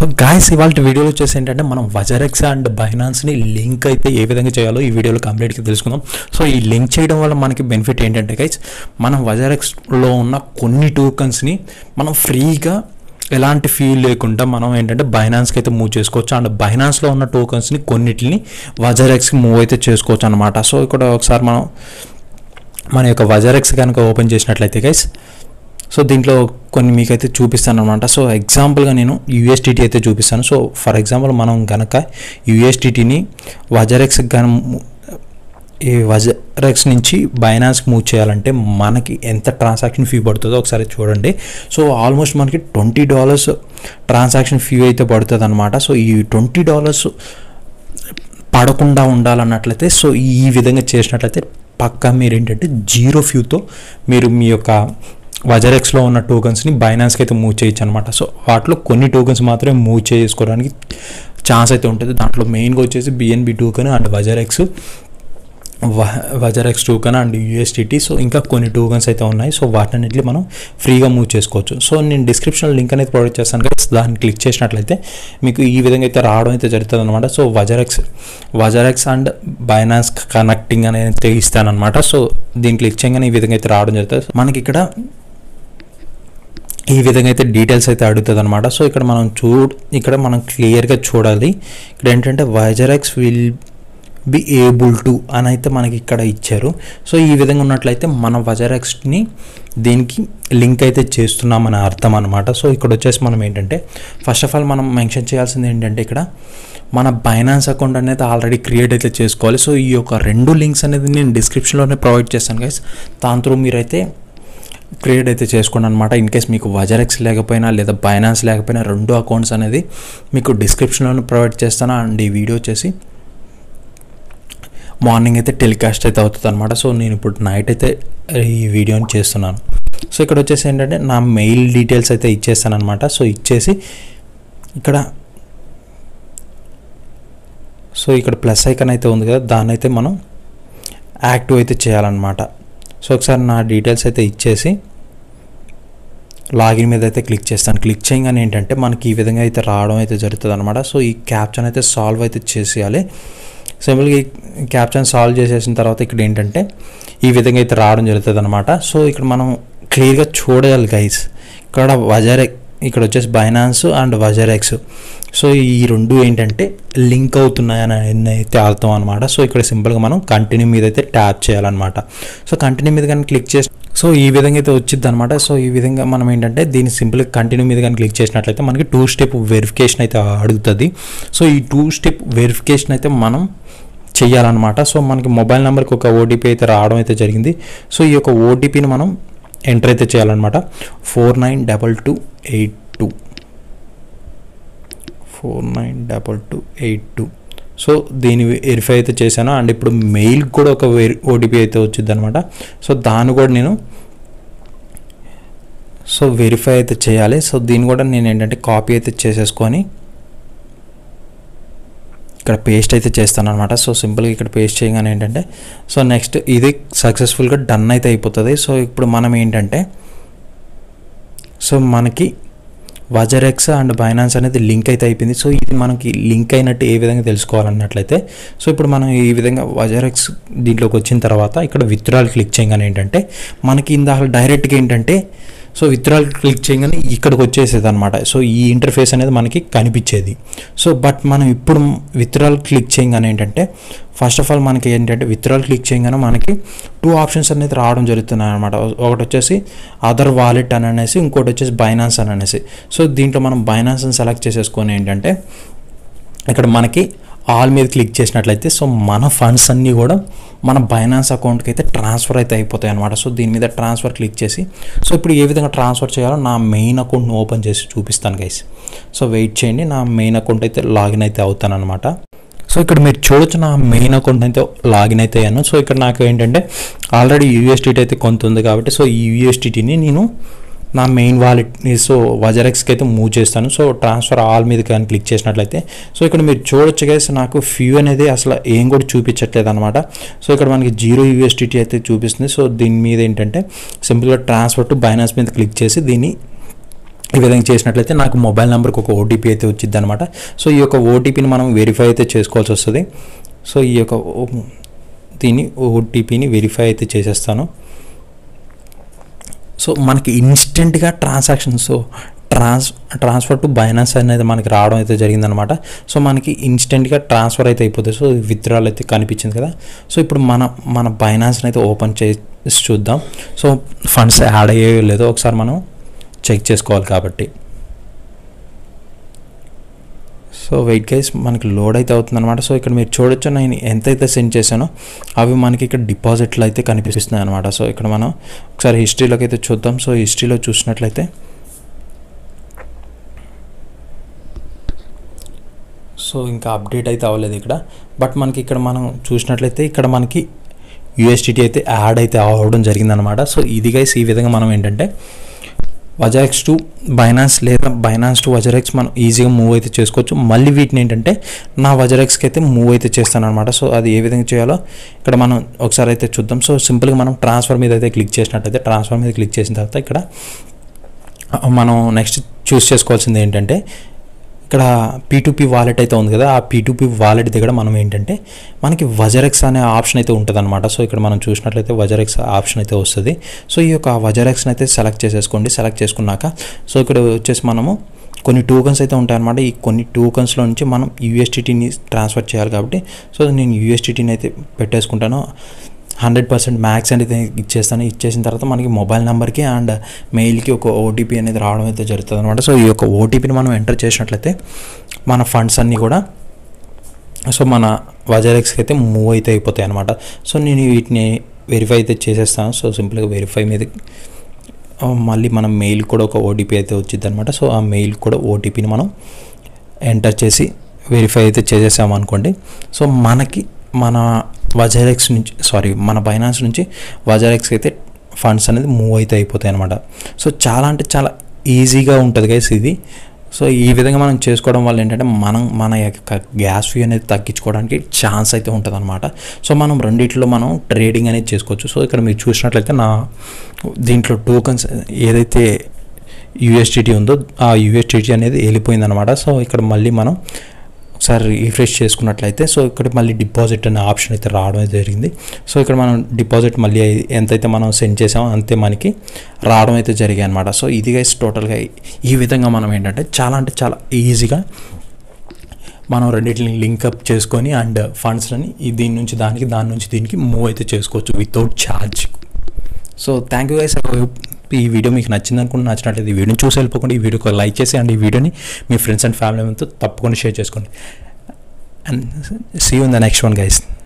guys ఇవాళ వీడియోలో వచ్చేసి ఏంటంటే మనం వజరెక్స్ అండ్ బైనాన్స్ని లింక్ అయితే ఏ విధంగా చేయాలో ఈ వీడియోలో కంప్లీట్గా తెలుసుకుందాం సో ఈ లింక్ చేయడం వల్ల మనకి బెనిఫిట్ ఏంటంటే గైస్ మనం వజరెక్స్లో ఉన్న కొన్ని టోకన్స్ని మనం ఫ్రీగా ఎలాంటి ఫీ లేకుండా మనం ఏంటంటే బైనాన్స్కి అయితే మూవ్ చేసుకోవచ్చు అండ్ బైనాన్స్లో ఉన్న టోకన్స్ని కొన్నిటిని వజరెక్స్కి మూవ్ అయితే చేసుకోవచ్చు అనమాట సో ఇక్కడ ఒకసారి మనం మన యొక్క వజరెక్స్ కనుక ఓపెన్ చేసినట్లయితే గైస్ సో దీంట్లో కొన్ని మీకైతే చూపిస్తాను అనమాట సో ఎగ్జాంపుల్గా నేను యూఎస్డిటీ అయితే చూపిస్తాను సో ఫర్ ఎగ్జాంపుల్ మనం కనుక యూఎస్డిటీని వజరెక్స్ గన ఈ వజరెక్స్ నుంచి బైనాన్స్కి మూవ్ చేయాలంటే మనకి ఎంత ట్రాన్సాక్షన్ ఫీ పడుతుందో ఒకసారి చూడండి సో ఆల్మోస్ట్ మనకి ట్వంటీ డాలర్స్ ట్రాన్సాక్షన్ ఫీ అయితే పడుతుంది అనమాట సో ఈ ట్వంటీ డాలర్స్ పడకుండా ఉండాలన్నట్లయితే సో ఈ విధంగా చేసినట్లయితే పక్కా మీరు ఏంటంటే జీరో ఫ్యూతో మీరు మీ యొక్క వజరెక్స్లో ఉన్న టోకన్స్ని బైనాన్స్కి అయితే మూవ్ చేయొచ్చు అనమాట సో వాటిలో కొన్ని టోకన్స్ మాత్రమే మూవ్ చేసుకోవడానికి ఛాన్స్ అయితే ఉంటుంది దాంట్లో మెయిన్గా వచ్చేసి BNB token and WazirX WazirX token and USDT so ఇంకా కొన్ని టోకన్స్ అయితే ఉన్నాయి సో వాటినన్నింటినీ మనం ఫ్రీగా మూవ్ చేసుకోవచ్చు సో నేను డిస్క్రిప్షన్లో లింక్ అనేది ప్రొవైడ్ చేస్తాను కదా దాన్ని క్లిక్ చేసినట్లయితే మీకు ఈ విధంగా అయితే రావడం అయితే జరుగుతుంది అనమాట so WazirX WazirX and Binance connecting అనేది ఇస్తాను అనమాట సో దీన్ని క్లిక్ చేయగానే ఈ విధంగా అయితే రావడం జరుగుతుంది మనకి ఇక్కడ ఈ విధంగా అయితే డీటెయిల్స్ అయితే అడుగుతుంది అనమాట సో ఇక్కడ మనం చూ ఇక్కడ మనం క్లియర్గా చూడాలి ఇక్కడ ఏంటంటే WazirX will be able to అని అయితే మనకి ఇక్కడ ఇచ్చారు సో ఈ విధంగా ఉన్నట్లయితే మన వజరెక్స్ని దీనికి లింక్ అయితే చేస్తున్నామని అర్థం అనమాట సో ఇక్కడ వచ్చేసి మనం ఏంటంటే ఫస్ట్ ఆఫ్ ఆల్ మనం మెన్షన్ చేయాల్సింది ఏంటంటే ఇక్కడ మన బైనాన్స్ అకౌంట్ అనేది ఆల్రెడీ క్రియేట్ అయితే చేసుకోవాలి సో ఈ యొక్క రెండు లింక్స్ అనేది నేను డిస్క్రిప్షన్లోనే ప్రొవైడ్ చేస్తాను గైస్ దాని త్రూ మీరైతే క్రియేట్ అయితే చేసుకోండి అనమాట ఇన్ కేస్ మీకు వజరెక్స్ లేకపోయినా లేదా బైనాన్స్ లేకపోయినా రెండు అకౌంట్స్ అనేది మీకు డిస్క్రిప్షన్లో ప్రొవైడ్ చేస్తాను అండ్ ఈ వీడియో వచ్చేసి మార్నింగ్ అయితే టెలికాస్ట్ అయితే అవుతుంది అనమాట సో నేను ఇప్పుడు నైట్ అయితే ఈ వీడియోని చేస్తున్నాను సో ఇక్కడ వచ్చేసి ఏంటంటే నా మెయిల్ డీటెయిల్స్ అయితే ఇచ్చేస్తాను అనమాట సో ఇచ్చేసి ఇక్కడ సో ఇక్కడ ప్లస్ ఐకన్ అయితే ఉంది కదా దాన్ని అయితే మనం యాక్టివ్ అయితే చేయాలన్నమాట సో ఒకసారి నా డీటెయిల్స్ అయితే ఇచ్చేసి లాగిన్ మీద అయితే క్లిక్ చేస్తాను క్లిక్ చేయగానే ఏంటంటే మనకి ఈ విధంగా అయితే రావడం అయితే జరుగుతుంది అనమాట సో ఈ క్యాప్చన్ అయితే సాల్వ్ అయితే చేసేయాలి సింపుల్గా ఈ క్యాప్చన్ సాల్వ్ చేసేసిన తర్వాత ఇక్కడ ఏంటంటే ఈ విధంగా అయితే రావడం జరుగుతుంది అనమాట సో ఇక్కడ మనం క్లియర్గా చూడాలి గైస్ ఇక్కడ వజరెక్ ఇక్కడ వచ్చేసి బైనాన్స్ అండ్ వజరెక్స్ సో ఈ రెండు ఏంటంటే లింక్ అవుతున్నాయని అయితే అర్థం అనమాట సో ఇక్కడ సింపుల్గా మనం కంటిన్యూ మీద అయితే ట్యాప్ చేయాలన్నమాట సో కంటిన్యూ మీద కానీ క్లిక్ చేసి సో ఈ విధంగా అయితే వచ్చింది అనమాట సో ఈ విధంగా మనం ఏంటంటే దీన్ని సింపుల్గా కంటిన్యూ మీద కానీ క్లిక్ చేసినట్లయితే మనకి టూ స్టెప్ వెరిఫికేషన్ అయితే అడుగుతుంది సో ఈ టూ స్టెప్ వెరిఫికేషన్ అయితే మనం చేయాలన్నమాట సో మనకి మొబైల్ నెంబర్కి ఒక ఓటీపీ అయితే రావడం అయితే జరిగింది సో ఈ యొక్క ఓటీపీని మనం ఎంటర్ అయితే చేయాలన్నమాట four nine double two eight two four nine double two eight two so దీన్ని వెరిఫై అయితే చేశాను అండ్ ఇప్పుడు మెయిల్ కూడా ఒక ఓటీపీ అయితే వచ్చింది అనమాట సో దాన్ని కూడా నేను సో వెరిఫై అయితే చేయాలి సో దీన్ని కూడా నేను ఏంటంటే కాపీ అయితే చేసేసుకొని ఇక్కడ పేస్ట్ అయితే చేస్తాను అనమాట సో సింపుల్గా ఇక్కడ పేస్ట్ చేయగానే ఏంటంటే సో నెక్స్ట్ ఇది సక్సెస్ఫుల్గా డన్ అయితే అయిపోతుంది సో ఇప్పుడు మనం ఏంటంటే సో మనకి వజరెక్స్ అండ్ బైనాన్స్ అనేది లింక్ అయితే అయిపోయింది సో ఇది మనకి లింక్ అయినట్టు ఏ విధంగా తెలుసుకోవాలన్నట్లయితే సో ఇప్పుడు మనం ఈ విధంగా వజరెక్స్ దీంట్లోకి వచ్చిన తర్వాత ఇక్కడ విత్డ్రాల్ క్లిక్ చేయగానే ఏంటంటే మనకి ఇందాక డైరెక్ట్గా ఏంటంటే సో విత్డ్రాల్ క్లిక్ చేయగానే ఇక్కడికి వచ్చేసేది అనమాట సో ఈ ఇంటర్ఫేస్ అనేది మనకి కనిపించేది సో బట్ మనం ఇప్పుడు విత్డ్రాల్ క్లిక్ చేయగానే ఏంటంటే ఫస్ట్ ఆఫ్ ఆల్ మనకి ఏంటంటే విత్డ్రాల్ క్లిక్ చేయగానే మనకి టూ ఆప్షన్స్ అనేది రావడం జరుగుతున్నాయి అనమాట ఒకటి వచ్చేసి అదర్ వాలెట్ అని అనేసి ఇంకోటి వచ్చేసి బైనాన్స్ అని అనేసి సో దీంట్లో మనం బైనాన్స్ని సెలెక్ట్ చేసేసుకొని ఏంటంటే ఇక్కడ మనకి ఆల్ మీద క్లిక్ చేసినట్లయితే సో మన ఫండ్స్ అన్నీ కూడా మన బైనాన్స్ అకౌంట్కి అయితే ట్రాన్స్ఫర్ అయితే అయిపోతాయి అనమాట సో దీని మీద ట్రాన్స్ఫర్ క్లిక్ చేసి సో ఇప్పుడు ఏ విధంగా ట్రాన్స్ఫర్ చేయాలో నా మెయిన్ అకౌంట్ని ఓపెన్ చేసి చూపిస్తాను గైస్ సో వెయిట్ చేయండి నా మెయిన్ అకౌంట్ అయితే లాగిన్ అయితే అవుతాను అనమాట సో ఇక్కడ మీరు చూడొచ్చు నా మెయిన్ అకౌంట్ అయితే లాగిన్ అయితే అయ్యాను సో ఇక్కడ నాకు ఏంటంటే ఆల్రెడీ యూఎస్డిటీ అయితే కొంత ఉంది కాబట్టి సో ఈ యూఎస్డిటీని నేను నా మెయిన్ వాలెట్ సో వజరెక్స్కి అయితే మూవ్ చేస్తాను సో ట్రాన్స్ఫర్ ఆల్ మీద కానీ క్లిక్ చేసినట్లయితే సో ఇక్కడ మీరు చూడొచ్చు గైస్ నాకు ఫ్యూ అనేది అసలు ఏం కూడా చూపించట్లేదు అనమాట సో ఇక్కడ మనకి జీరో యూఎస్డిటీ అయితే చూపిస్తుంది సో దీని మీద ఏంటంటే సింపుల్గా ట్రాన్స్ఫర్ టు బైనాన్స్ మీద క్లిక్ చేసి దీన్ని ఈ విధంగా చేసినట్లయితే నాకు మొబైల్ నెంబర్కి ఒక ఓటీపీ అయితే వచ్చింది అనమాట సో ఈ యొక్క ఓటీపీని మనం వెరిఫై అయితే చేసుకోవాల్సి వస్తుంది సో ఈ యొక్క ఓ- దీన్ని ఓటీపీని వెరిఫై అయితే చేసేస్తాను సో మనకి ఇన్స్టెంట్గా transaction so trans transfer to Binance అనేది మనకి రావడం అయితే జరిగిందనమాట సో మనకి ఇన్స్టెంట్గా ట్రాన్స్ఫర్ అయితే అయిపోతుంది సో విత్డ్రాల్ అయితే కనిపించింది కదా సో ఇప్పుడు మన మన బైనాన్స్ని అయితే ఓపెన్ చేసి చూద్దాం సో ఫండ్స్ యాడ్ అయ్యాయో లేదో ఒకసారి మనం చెక్ చేసుకోవాలి కాబట్టి సో వెయిట్ గైస్ మనకి లోడ్ అయితే అవుతుంది అనమాట సో ఇక్కడ మీరు చూడొచ్చు నేను ఎంతైతే సెండ్ చేశానో అవి మనకి ఇక్కడ డిపాజిట్లు అయితే కనిపిస్తున్నాయి అనమాట సో ఇక్కడ మనం ఒకసారి హిస్టరీలోకి అయితే చూద్దాం సో హిస్టరీలో చూసినట్లయితే సో ఇంకా అప్డేట్ అయితే అవ్వలేదు ఇక్కడ బట్ మనకి ఇక్కడ మనం చూసినట్లయితే ఇక్కడ మనకి యూఎస్డిటీ అయితే యాడ్ అయితే అవ్వడం జరిగిందనమాట సో ఇది గైస్ ఈ విధంగా మనం ఏంటంటే వజరెక్స్ టు బైనాన్స్ లేదా బైనాన్స్ టు వజరెక్స్ మనం ఈజీగా మూవ్ అయితే చేసుకోవచ్చు మళ్ళీ వీటిని ఏంటంటే నా వజరెక్స్కి అయితే మూవ్ అయితే చేస్తాను అనమాట సో అది ఏ విధంగా చేయాలో ఇక్కడ మనం ఒకసారి అయితే చూద్దాం సో సింపుల్గా మనం ట్రాన్స్ఫర్ మీద అయితే క్లిక్ చేసినట్టయితే ట్రాన్స్ఫర్ మీద క్లిక్ చేసిన తర్వాత ఇక్కడ మనం నెక్స్ట్ చూస్ చేసుకోవాల్సింది ఏంటంటే ఇక్కడ పీ వాలెట్ అయితే ఉంది కదా ఆ పీ వాలెట్ దగ్గర మనం ఏంటంటే మనకి వజరెక్స్ అనే ఆప్షన్ అయితే ఉంటుంది అనమాట సో ఇక్కడ మనం చూసినట్లయితే వజరెక్స్ ఆప్షన్ అయితే వస్తుంది సో ఈ యొక్క వజరెక్స్ని అయితే సెలెక్ట్ చేసేసుకోండి సెలెక్ట్ చేసుకున్నాక సో ఇక్కడ వచ్చేసి మనము కొన్ని టోకన్స్ అయితే ఉంటాయన్నమాట ఈ కొన్ని టోకన్స్లో నుంచి మనం యూఎస్టీటీని ట్రాన్స్ఫర్ చేయాలి కాబట్టి సో నేను యూఎస్టీటీని అయితే పెట్టేసుకుంటాను హండ్రెడ్ పర్సెంట్ మ్యాక్స్ అనేది ఇచ్చేస్తాను ఇచ్చేసిన తర్వాత మనకి మొబైల్ నెంబర్కి అండ్ మెయిల్కి ఒక ఓటీపీ అనేది రావడం అయితే జరుగుతుంది అనమాట సో ఈ యొక్క ఓటీపీని మనం ఎంటర్ చేసినట్లయితే మన ఫండ్స్ అన్నీ కూడా సో మన వజరెక్స్కి అయితే మూవ్ అయితే అయిపోతాయి అనమాట సో నేను వీటిని వెరిఫై అయితే చేసేస్తాను సో సింపుల్గా వెరిఫై మీద ఆ, మళ్ళీ మనం మెయిల్ కూడా ఒక ఓటీపీ అయితే వచ్చింది అనమాట సో ఆ మెయిల్ కూడా ఓటీపీని మనం ఎంటర్ చేసి వెరిఫై అయితే చేసేసాం అనుకోండి సో మనకి మన వజరెక్స్ నుంచి సారీ మన బైనాన్స్ నుంచి వజరెక్స్కి అయితే ఫండ్స్ అనేది మూవ్ అయితే అయిపోతాయి అనమాట సో చాలా అంటే చాలా ఈజీగా ఉంటుంది గైస్ ఇది సో ఈ విధంగా మనం చేసుకోవడం వల్ల ఏంటంటే మనం మన యొక్క గ్యాస్ ఫీ అనేది తగ్గించుకోవడానికి ఛాన్స్ అయితే ఉంటుంది అనమాట సో మనం రెండిట్లో మనం ట్రేడింగ్ అనేది చేసుకోవచ్చు సో ఇక్కడ మీరు చూసినట్లయితే నా దీంట్లో టోకన్స్ ఏదైతే యూఎస్డిటీ ఉందో ఆ యూఎస్డిటీ అనేది వెళ్ళిపోయింది అనమాట సో ఇక్కడ మళ్ళీ మనం ఒకసారి రిఫ్రెష్ చేసుకున్నట్లయితే సో ఇక్కడ మళ్ళీ డిపాజిట్ అనే ఆప్షన్ అయితే రావడం అయితే జరిగింది సో ఇక్కడ మనం డిపాజిట్ మళ్ళీ ఎంతైతే మనం సెండ్ చేసామో అంతే మనకి రావడం అయితే జరిగాయి అనమాట సో ఇది గైస్ టోటల్గా ఈ విధంగా మనం ఏంటంటే చాలా అంటే చాలా ఈజీగా మనం రెండింటిని లింకప్ చేసుకొని అండ్ ఫండ్స్ని దీని నుంచి దానికి దాని నుంచి దీనికి మూవ్ అయితే చేసుకోవచ్చు without charge so thank you guys ఈ వీడియో మీకు నచ్చింది అనుకుంటే నచ్చినట్లయితే ఈ వీడియోని చూసి వెళ్ళిపోకుండా ఈ వీడియోకి లైక్ చేసి అండ్ ఈ వీడియోని మీ ఫ్రెండ్స్ అండ్ ఫ్యామిలీ మెంబర్తో తప్పకుండా షేర్ చేసుకోండి and see in the next one guys